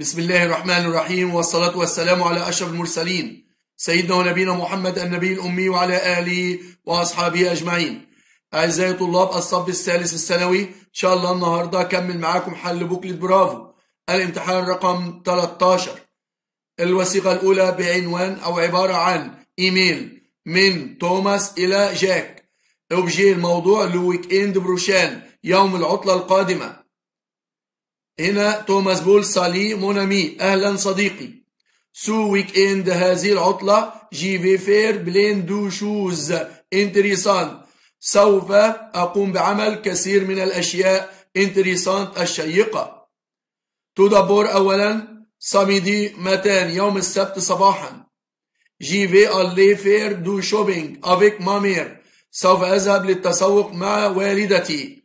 بسم الله الرحمن الرحيم والصلاة والسلام على أشرف المرسلين سيدنا ونبينا محمد النبي الأمي وعلى آله وأصحابه أجمعين أعزائي طلاب الصف الثالث الثانوي إن شاء الله النهاردة أكمل معاكم حل بوكلت برافو الامتحان رقم 13 الوثيقة الأولى بعنوان أو عبارة عن إيميل من توماس إلى جاك أوبجي الموضوع لويك إند بروشان يوم العطلة القادمة هنا توماس بول سالي مونامي أهلا صديقي سو ويك إند هذه العطلة جي في فير بلين دو شوز انتريسان سوف أقوم بعمل كثير من الأشياء انتريسانت الشيقة تدبر أولا ساميدي متان يوم السبت صباحا جي في ألي فير دو شوبينج أفيك مامير سوف أذهب للتسوق مع والدتي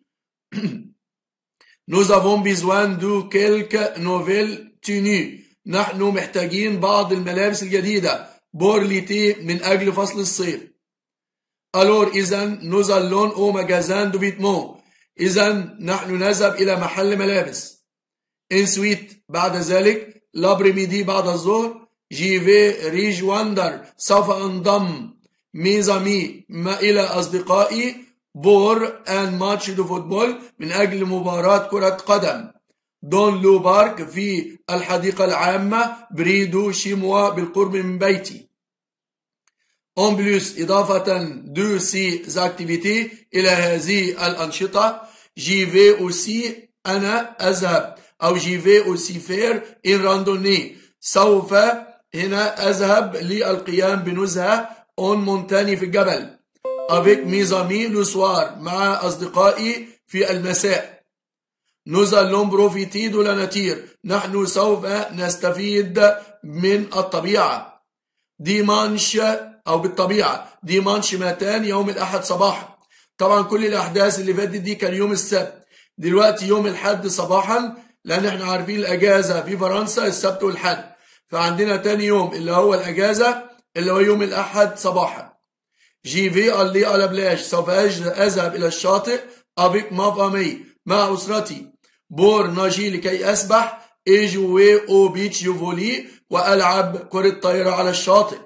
Nous avons besoin de quelques nouvelles tenues. نحن محتاجين بعض الملابس الجديدة بور ليتي من أجل فصل الصيف. Alors إذا nous allons au magasin de vêtements. إذا نحن نذهب إلى محل ملابس. Ensuite بعد ذلك l'après-midi بعد الظهر جي في ريجواندر سوف انضم ميزامي ما إلى أصدقائي بور ان ماتش دو فوتبول من أجل مباراة كرة قدم دون لو بارك في الحديقة العامة بريدو شيموا بالقرب من بيتي اون بلوس إضافة دو سي زاكتيفيتي إلى هذه الأنشطة جي في أوسي أنا أذهب أو جي في أوسي فير إن راندوني سوف هنا أذهب للقيام بنزهة اون مونتاني في الجبل avec mes amis le soir مع أصدقائي في المساء nous allons profiter de la nature نحن سوف نستفيد من الطبيعة ديمانش أو بالطبيعة ديمانش ماتان يوم الأحد صباحا طبعا كل الأحداث اللي فاتت دي كان يوم السبت دلوقتي يوم الحد صباحا لأن احنا عارفين الأجازة في فرنسا السبت والحد فعندنا تاني يوم اللي هو الأجازة اللي هو يوم الأحد صباحا جي في قال لي على بلاش سوف أذهب إلى الشاطئ أبيك ما فامي مع أسرتي بور ناجي لكي أسبح إيجوي أو بيتش يوفولي وألعب كرة طايرة على الشاطئ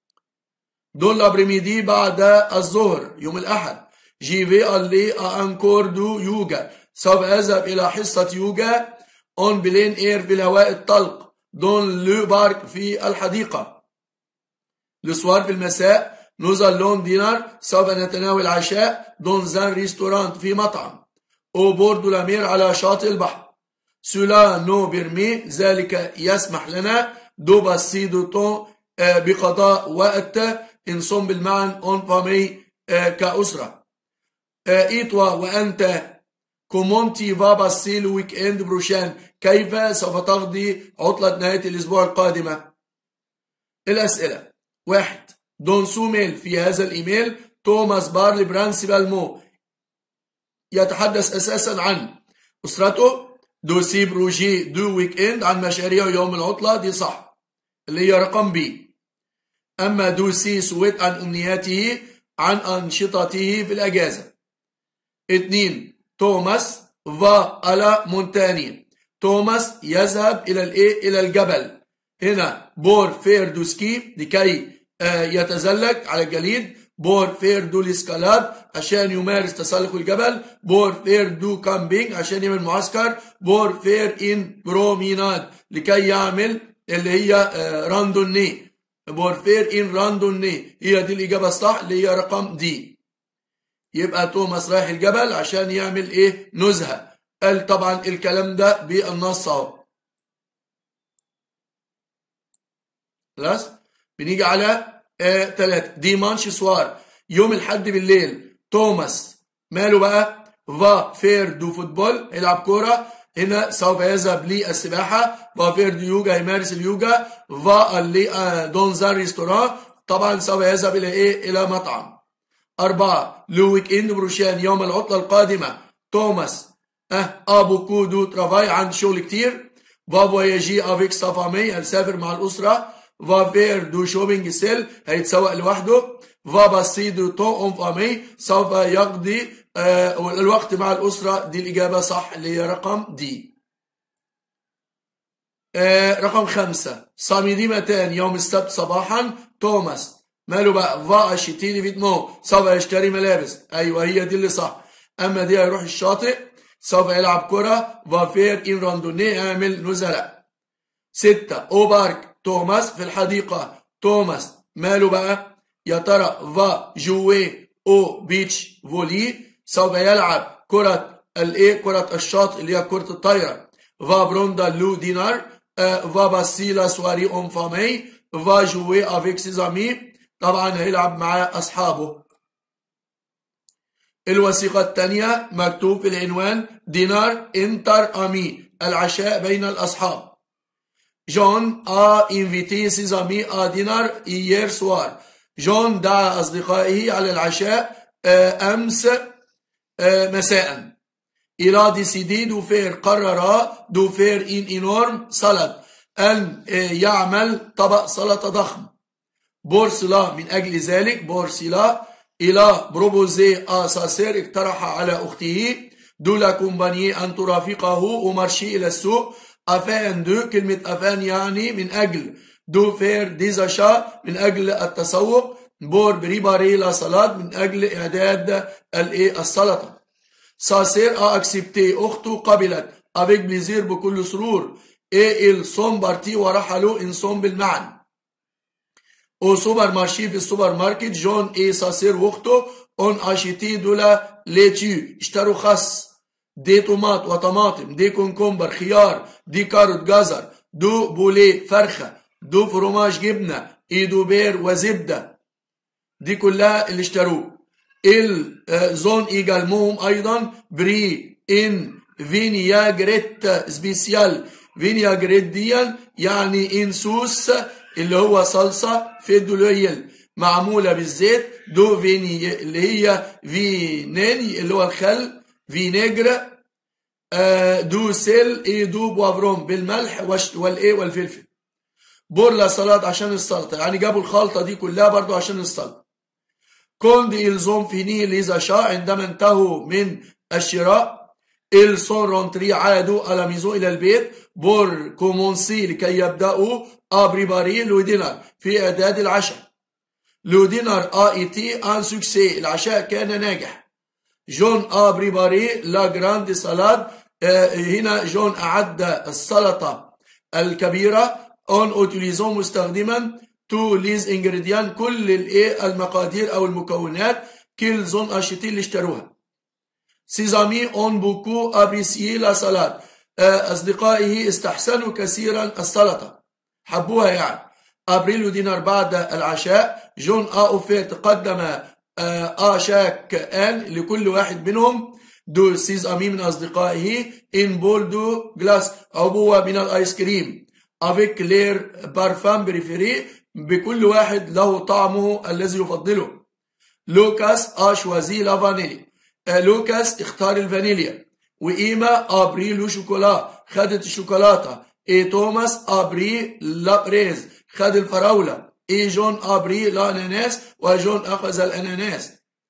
دول أبريميدي بعد الظهر يوم الأحد جي في قال لي أنكور دو يوجا سوف أذهب إلى حصة يوجا أون بلين إير في الهواء الطلق دون لو بارك في الحديقة لسوار في المساء nous allons دينار سوف نتناول عشاء دون زان ريستورانت في مطعم او بورد لامير على شاطئ البحر سولا نو بيرمي ذلك يسمح لنا دو باسي دو طون بقضاء وقت انصم بالمعن اون فامي كأسرة ايتوا وانت كومونتي فا باسي الويك اند بروشان كيف سوف تقضي عطلة نهاية الأسبوع القادمة الأسئلة واحد دون سوميل في هذا الإيميل توماس بارلي برانسيبال مو يتحدث أساسا عن أسرته دو سي بروجي دو ويك اند عن مشاريع يوم العطلة دي صح اللي هي رقم بي أما دو سي سويت عن أمنياته عن أنشطته في الأجازة اثنين توماس فا على مونتاني توماس يذهب إلى الإيه إلى الجبل هنا بور فير دوسكي لكي يتزلج على الجليد بور فير دو الاسكالاد عشان يمارس تسلق الجبل بور فير دو كامبينج عشان يعمل معسكر بور فير ان بروميناد لكي يعمل اللي هي راندوني بور فير ان راندوني هي دي الإجابة الصح اللي هي رقم دي يبقى توماس رايح الجبل عشان يعمل ايه نزهة قال طبعا الكلام ده بالنص اهو خلاص بنيجي على آه تلاتة ديمانش سوار يوم الحد بالليل توماس ماله بقى فا فير دو فوتبول يلعب كورة هنا سوف يذهب للسباحة فا فير دو يوجا يمارس اليوجا فا اللي آه دون زار ريستوران طبعا سوف يذهب إلى إيه إلى مطعم أربعة لو ويك إند بروشان يوم العطلة القادمة توماس أه أبو كودو ترافاي عند شغل كتير فا فواياجي افيك سا فامي هنسافر مع الأسرة فا فير دو شوبينج سيل هيتسوق لوحده فا باسي دو تو اون فامي سوف يقضي آه الوقت مع الأسرة دي الإجابة صح اللي هي رقم دي آه رقم خمسة صامدي متان يوم السبت صباحا توماس ماله بقى فا اشتيني فيتمو سوف يشتري ملابس ايوه هي دي اللي صح اما دي هيروح الشاطئ سوف يلعب كرة فافير ان راندوني اعمل نزلاء ستة او بارك توماس في الحديقة توماس ماله بقى يا ترى فا جوي او بيتش فولي سوف يلعب كرة الايه كرة الشاطئ اللي هي كرة الطايرة فا بروندا لو دينار فا باسيلا سواري اون فامي فا جوي افيك سيز امي طبعا هيلعب مع اصحابه الوثيقة الثانية مكتوب في العنوان دينار انتر امي العشاء بين الاصحاب جون a invité ses amis à dîner hier soir. جون دعا أصدقائه على العشاء أمس مساء. Il a décidé de faire قرر de faire une énorme salade أن يعمل طبق سلطة ضخم. بورسلا من أجل ذلك بورسلا إلى بروبوزي à sa sœur اقترح على أخته de l'accompagner أن ترافقه ومرشي إلى السوق afin de كلمة afin يعني من أجل دو فير ديزاشا من أجل التسوق بور بريباري لا صلاة من أجل إعداد السلطة ساسير a accepté أخته قبلت avec plaisir بكل سرور et ils sont partis ورحلوا ensemble معا au سوبر مارشي في السوبر ماركت جون اي ساسير واخته اون اشيتي دولا ليتيو اشتروا خس دي طماط وطماطم دي كونكمبر خيار دي كاروت جزر دو بوليه فرخة دو فروماج جبنة ايدو بير وزبدة دي كلها اللي اشتروه الزون ايجالموهم ايضا بري ان فينيا جريت سبيسيال فينيا جريت دي يعني انسوس اللي هو صلصة فيدولويل معمولة بالزيت دو فيني اللي هي فينيني اللي هو الخل فينيجر دو سيل اي دو بوافرون بالملح والايه والفلفل بورلا سلطة عشان السلطة يعني جابوا الخلطة دي كلها برضو عشان السلطة كوند إلزوم فيني ليزا شا عندما انتهوا من الشراء إلسون رونتري عادوا على ميزو إلى البيت بور كومونسي لكي يبدأوا أبريباري لو دينار في إعداد العشاء لو دينار آ إي تي أن سوكسي العشاء كان ناجح جون آ بريباري لا جراند سالاد هنا جون أعد السلطة الكبيرة اون اوتيليزون مستخدما تو ليز انجريديان كل الايه المقادير او المكونات كيل زون اشيتي اللي اشتروها سيزامي اون بوكو ابريسيي لا سالاد اصدقائه استحسنوا كثيرا السلطه حبوها يعني ابريل دينار بعد العشاء جون ا اوفير تقدم ا شاك ان لكل واحد منهم دو سيز امي من اصدقائه ان بول دو جلاس عبوه من الايس كريم افيك لير بارفان بريفيري بكل واحد له طعمه الذي يفضله لوكاس اشوازي لا فانيلي لوكاس اختار الفانيليا وإيما أبري لو شوكولا خدت الشوكولاتة إي توماس أبري لا بريز خد الفراولة إي جون أبري لا أناناس وجون أخذ الأناناس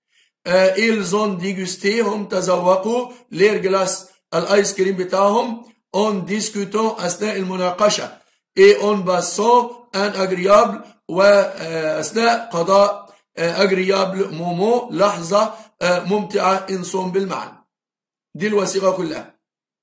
إلزون ديجوستي هم تذوقوا لير جلاس الآيس كريم بتاعهم اون ديسكوتون أثناء المناقشة إي اون باسون أن أجريابل وأثناء قضاء أجريابل مومو لحظة ممتعة إنسون بالمعنى دي الوثيقة كلها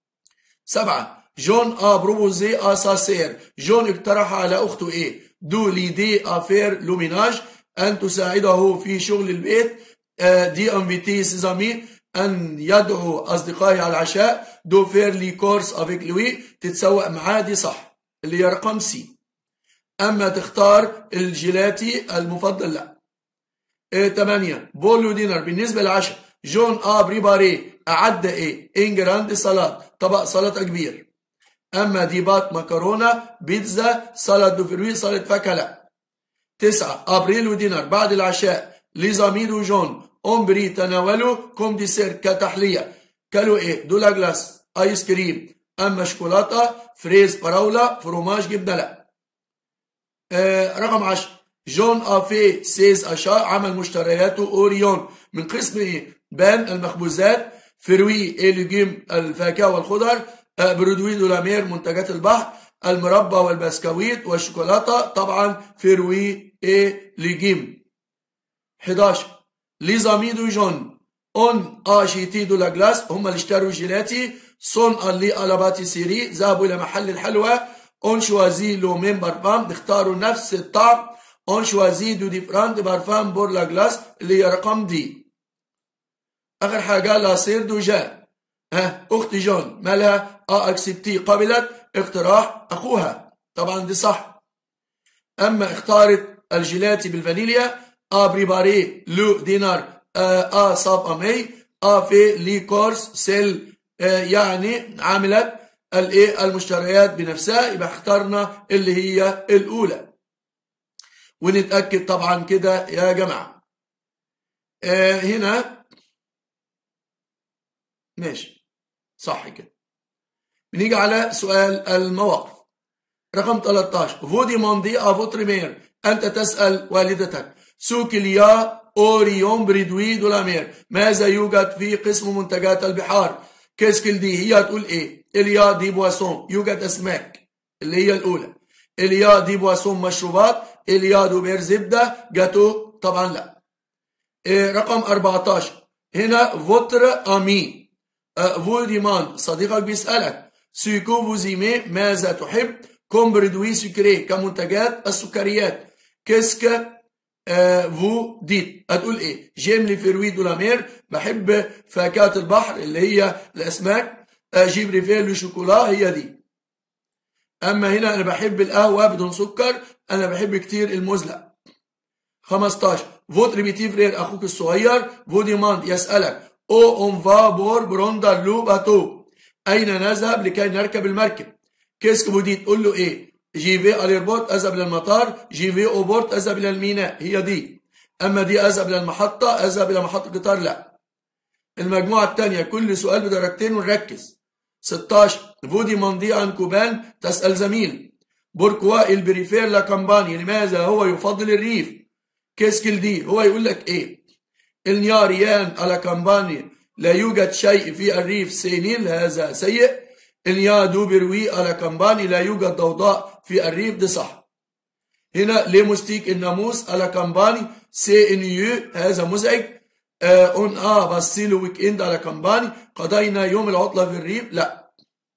سبعة جون آ بروبوزي آ ساسير جون اقترح على أخته إيه دو ليدي أفير لوميناج أن تساعده في شغل البيت دي انفيتي سيزامي أن يدعو أصدقائي على العشاء دو فير لي كورس افيك لوي تتسوق معاه دي صح اللي هي رقم سي أما تختار الجيلاتي المفضل لا إيه 8 بولو دينر بالنسبة للعشاء جون آ بريباري أعد إيه إن جراند سلطة طبق سلطة كبير أما ديبات مكرونة بيتزا سلطة دو فروي سلطة فاكهة لا 9 أبريل ودينر بعد العشاء لزميل جون أمبري تناولوا كوم ديسير كتحلية كلوا إيه دولا جلاس آيس كريم أما شوكولاتة فريز فراولة فروماج جبنة لا آه رقم 10 جون افي سيز اشا عمل مشترياته اوريون من قسم ايه بان المخبوزات فروي ايه لجيم الفاكهه والخضر آه برودوي دولامير منتجات البحر المربى والبسكويت والشوكولاتة طبعا فيروي اي ليجيم 11 لي زامي دو جون اون اشيتي دو لا جلاس هم اللي اشتروا جيلاتي سون اللي على سيري ذهبوا الى محل الحلوى اون شوازي لو ميم بارفام اختاروا نفس الطعم اون شوازي دو ديفرانت بارفام بور لا جلاس اللي هي رقم دي اخر حاجه لا سير دو جان ها اخت جون مالها اه اكسبتي قبلت اقتراح اخوها طبعا دي صح اما اختارت الجيلاتي بالفانيليا ا بريباري لو دينار ا صاب امي ا في لي كورس سيل يعني عملت الايه المشتريات بنفسها يبقى اخترنا اللي هي الاولى ونتاكد طبعا كده يا جماعه هنا ماشي صح كده بنيجي على سؤال المواقف رقم 13 فودي موندي افوتريمير انت تسال والدتك سوق اليا اوريون بريدوي دولامير ماذا يوجد في قسم منتجات البحار كيسكل دي هي هتقول ايه اليا دي بواسون يوجد اسماك اللي هي الاولى اليا دي بواسون مشروبات اليا دوبير زبده جاتو طبعا لا إيه رقم 14 هنا فوتر امي فوديمان صديقك بيسالك سيكو فوزيمي ماذا تحب كوم بريدوي سكري كمنتجات السكريات كيسك فو ديت هتقول ايه جيم لي فيروي دو لامير بحب فاكهه البحر اللي هي الاسماك جيب ريفير لو شوكولا هي دي اما هنا انا بحب القهوه بدون سكر انا بحب كتير المزلق 15 فوت ريبيتي فرير اخوك الصغير فوديماند يسالك او اون فا بور بروندر لو باتو اين نذهب لكي نركب المركب كيسك فودي تقول له ايه جي في اليربورت اذهب الى المطار جي في اوبورت اذهب الى الميناء هي دي اما دي اذهب الى المحطه اذهب الى محطه قطار لا المجموعه الثانيه كل سؤال بدرجتين ونركز 16 فودي موندي عن كوبان تسال زميل بوركوا البريفير لا كامباني لماذا هو يفضل الريف كيسكل دي هو يقول لك ايه النياريان على كامباني لا يوجد شيء في الريف سينيل هذا سيء اليا دوبروي على كامباني لا يوجد ضوضاء في الريف ده صح هنا ليموستيك الناموس على كامباني سي ان يو هذا مزعج اون اه باسيلو ويك اند على كامباني قضينا يوم العطله في الريف لا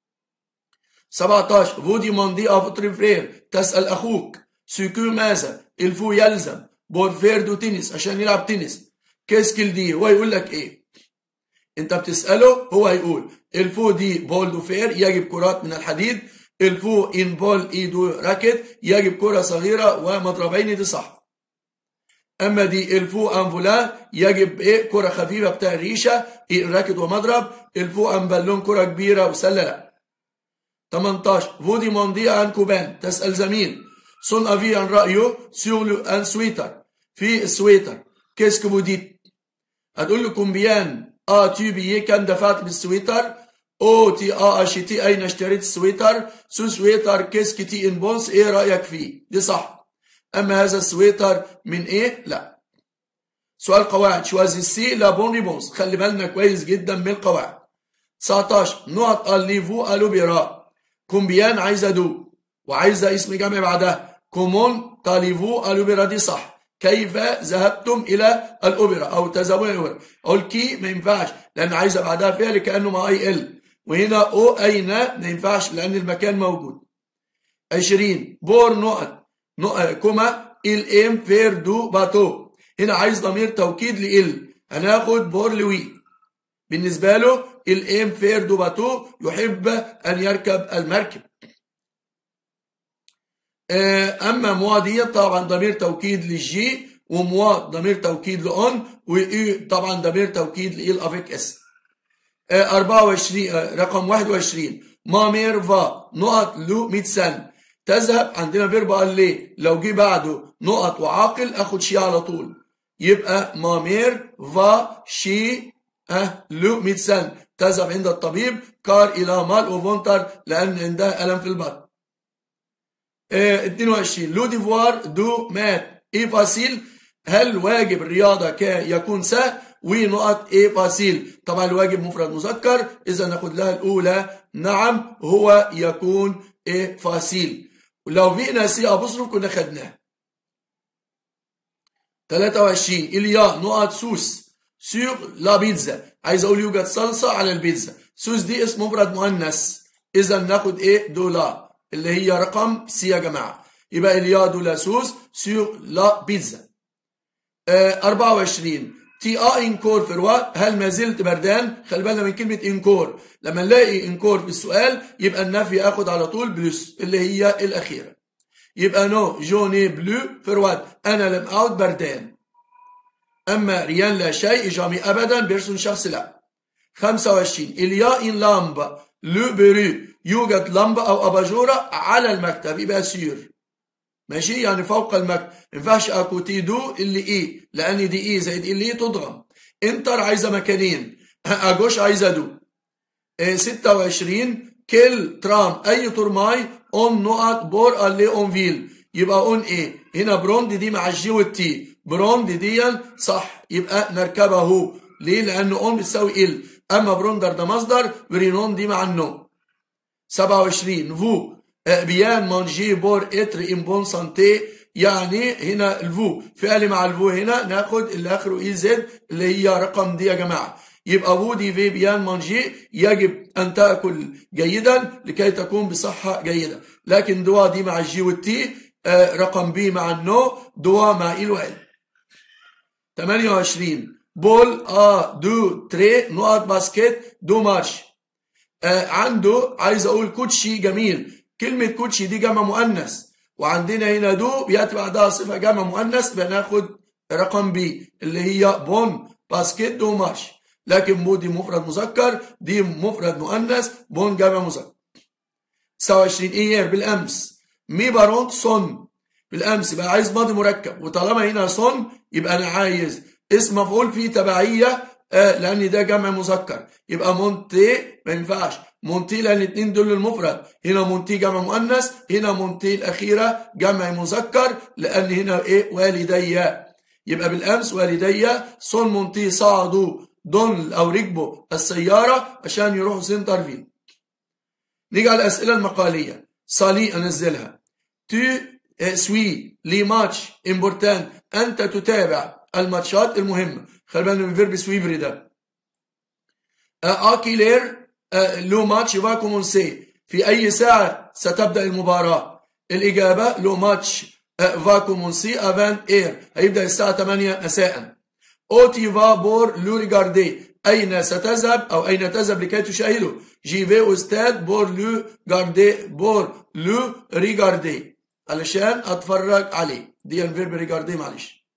17 فودي موندي افو تريفرير تسال اخوك سيكو ماذا الفو يلزم بورفير دو تنس عشان يلعب تنس كيسكل دي هو يقول لك ايه انت بتساله هو هيقول الفو دي بول دو فير يجب كرات من الحديد الفو ان بول ايدو راكت يجب كره صغيره ومضربين دي صح اما دي الفو انفولا يجب ايه كره خفيفه بتاع الريشه إيه راكت ومضرب الفو ان بالون كره كبيره وسله لا 18 فودي موندي عن كوبان تسال زميل سون افي عن رايه سيور ان سويتر في السويتر كيسك بوديت هتقول له كومبيان اه تي بي كم دفعت بالسويتر او تي اه اشتي اين اشتريت السويتر سو سويتر كيسك تي ان بونس ايه رايك فيه دي صح اما هذا السويتر من ايه لا سؤال قواعد شوازي سي لا بون ريبونس خلي بالنا كويس جدا من القواعد 19 نقط الليفو الوبيرا كومبيان عايزه دو وعايزه اسم جمع بعدها كومون تاليفو الوبيرا دي صح كيف ذهبتم الى الاوبرا او تذهبون الى الاوبرا اقول كي ما ينفعش لان عايز بعدها فعل كانه مع اي ال وهنا او اين ما ينفعش لان المكان موجود 20 بور نقط نقط كوما ال ام فير دو باتو هنا عايز ضمير توكيد لال هناخد بور لوي بالنسبه له ال ام فير دو باتو يحب ان يركب المركب اما موا دي طبعا ضمير توكيد للجي وموا ضمير توكيد لأون وإي طبعا ضمير توكيد لإل أفيك اس 24 رقم 21 ما مير فا نقط لو 100 سنة تذهب عندنا فيرب قال ليه لو جه بعده نقط وعاقل اخد شي على طول يبقى ما مير فا شي اه لو 100 سنة تذهب عند الطبيب كار الى مال وفونتر لان عندها الم في البطن 22 لو ديفوار دو مات ايه فاسيل هل واجب الرياضة كي يكون سهل ونقط ايه فاسيل طبعا الواجب مفرد مذكر اذا ناخد لها الاولى نعم هو يكون ايه فاسيل ولو فينا سي ابوستروف كنا خدناه 23 اليا نقط سوس سيغ لا بيتزا عايز اقول يوجد صلصه على البيتزا سوس دي اسم مفرد مؤنث اذا ناخد ايه دولا اللي هي رقم سي يا جماعه يبقى اليا دولا سوس سيغ لا بيتزا آه 24 تي ا انكور في الوقت هل ما زلت بردان خلي بالنا من كلمه انكور لما نلاقي انكور في السؤال يبقى النفي اخد على طول بلس اللي هي الاخيره يبقى نو جوني بلو في الوقت انا لم اعد بردان اما ريان لا شيء جامي ابدا بيرسون شخص لا 25 اليا ان لامب لو برو يوجد لمبه او اباجوره على المكتب يبقى سير ماشي يعني فوق المكتب ما ينفعش اكوتي دو اللي ايه لان دي ايه زائد اللي ايه تضغم انتر عايزه مكانين اجوش عايزه دو إيه 26 كل ترام اي ترماي اون نقط بور اللي اون فيل يبقى اون ايه هنا بروند دي مع الجي والتي بروند دي صح يبقى نركبه ليه لانه اون بتساوي ال اما بروندر ده مصدر ورينون دي مع النو 27 فو بيان مانجي بور اتر ان بون سانتي يعني هنا الفو فعل مع الفو هنا ناخد اللي اخره اي زد اللي هي رقم دي يا جماعه يبقى فو دي في بيان مانجي يجب ان تاكل جيدا لكي تكون بصحه جيده لكن دوا دي مع الجي والتي آه رقم بي مع النو دوا مع اي وال 28 بول ا دو تري نقط باسكت دو مارش آه عنده عايز اقول كوتشي جميل كلمة كوتشي دي جمع مؤنث وعندنا هنا دو بياتي بعدها صفة جمع مؤنث بناخد رقم بي اللي هي بون باسكت دو مارش لكن بو دي مفرد مذكر دي مفرد مؤنث بون جمع مذكر 29 ايير بالامس مي بارونت صن بالامس يبقى عايز ماضي مركب وطالما هنا صن يبقى انا عايز اسم مفعول فيه تبعيه آه لان ده جمع مذكر يبقى مونتي ما ينفعش مونتي لان الاثنين دول المفرد هنا مونتي جمع مؤنث هنا مونتي الاخيره جمع مذكر لان هنا ايه والدي يبقى بالامس والدي صن مونتي صعدوا دون او ركبوا السياره عشان يروحوا سنترفيل نيجي على الاسئله المقاليه صالي انزلها تو سوي لي ماتش امبورتان انت تتابع الماتشات المهمه خلي بالنا من فيرب سويفري ده اكيلير لو ماتش فا كومونسي في اي ساعه ستبدا المباراه الاجابه لو ماتش فا كومونسي افان اير هيبدا الساعه 8 مساء اوتي فا بور لو ريغاردي اين ستذهب او اين تذهب لكي تشاهده جي في استاد بور لو غاردي بور لو ريغاردي علشان اتفرج عليه دي الفيرب ريغاردي معلش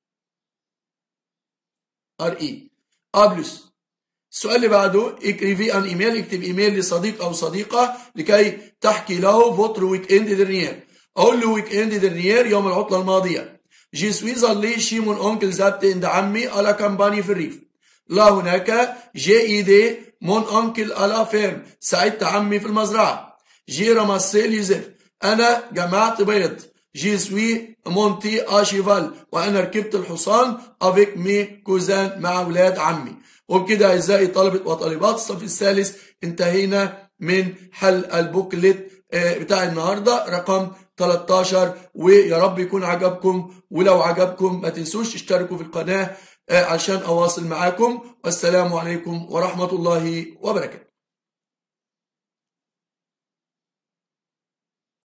ار اي ا بلس السؤال اللي بعده اكريفي ان ايميل اكتب ايميل لصديق او صديقه لكي تحكي له فوتر ويك اند درنيير اقول له ويك اند درنيير يوم العطله الماضيه جي سوي ظلي شي من اونكل زبت عند عمي على كامباني في الريف لا هناك جي ايدي مون انكل على فيرم ساعدت عمي في المزرعه جي رمسي ليزف انا جمعت بيض جي سوي مونتي اشيفال وانا ركبت الحصان افيك مي كوزان مع اولاد عمي وبكده اعزائي طلبه وطالبات الصف الثالث انتهينا من حل البوكلت بتاع النهارده رقم 13 ويا رب يكون عجبكم ولو عجبكم ما تنسوش تشتركوا في القناه عشان اواصل معاكم والسلام عليكم ورحمه الله وبركاته